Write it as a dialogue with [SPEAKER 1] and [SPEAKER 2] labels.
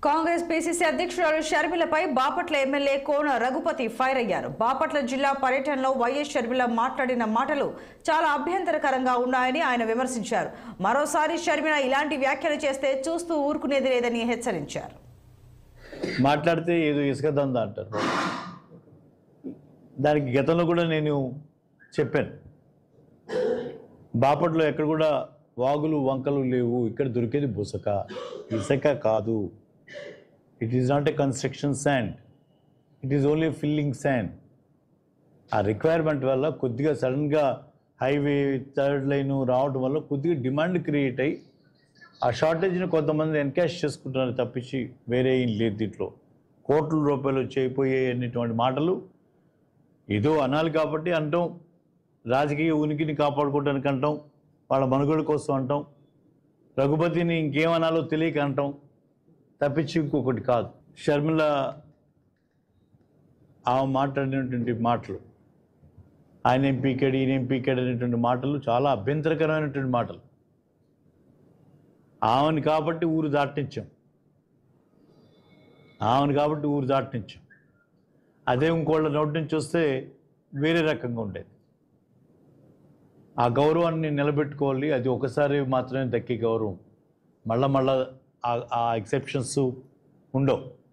[SPEAKER 1] Congress PCC అధ్యక్షురాలు షర్మిలపై Bapatla MLA Kona Raghupathi fire అయ్యారు బాపట్ల జిల్లా పర్యటనలో వైఎస్ షర్మిల మాట్లాడిన మాటలు చాలా అభ్యంతరకరంగా ఉన్నాయని ఆయన విమర్శించారు మరోసారి షర్మిల ఇలాంటి వ్యాఖ్యలు చేస్తే చూస్తూ ఊరుకునేది లేదని హెచ్చరించారు
[SPEAKER 2] మాట్లాడితే ఏదో ఇసుక దందా అంటారు దానికి గతంలో కూడా నేను చెప్పాను బాపట్లో ఎక్కడ కూడా వాగులు వంకలు లేవు ఇక్కడ దొరికేది బుసక ఇసుక కాదు it is not a construction sand it is only filling sand ఆ రిక్వైర్మెంట్ వల్ల కొద్దిగా సడన్గా హైవే థర్డ్ లైన్ రావడం వల్ల కొద్దిగా డిమాండ్ క్రియేట్ అయ్యి ఆ షార్టేజ్ని కొంతమంది ఎన్కాష్ చేసుకుంటున్నారు తప్పించి వేరే ఏం లేదు దీంట్లో కోట్ల రూపాయలు చేయిపోయే అనేటువంటి మాటలు ఏదో అనాలి కాబట్టి అంటాం రాజకీయ ఉనికిని కాపాడుకోవడానికి అంటాం వాళ్ళ మనుగడ కోసం అంటాం రఘుపతిని ఇంకేమనాలో తెలియక అంటాం తప్పించి ఇంకొకటి కాదు షర్మిల ఆ మాట్లాడినటువంటి మాటలు ఆయన ఏం పీకాడు ఈయన ఏం పీకాడు అనేటువంటి మాటలు చాలా అభ్యంతరకరమైనటువంటి మాటలు ఆమెను కాబట్టి ఊరు దాటించాం ఆమెను కాబట్టి ఊరు దాటించాం అదే ఇంకోళ్ళ నోటి నుంచి వస్తే వేరే రకంగా ఉండేది ఆ గౌరవాన్ని నిలబెట్టుకోవాలి అది ఒకసారి మాత్రమే దక్కే గౌరవం మళ్ళా మళ్ళా ఆ- ఆ ఎక్సెప్షన్స్ ఉండవు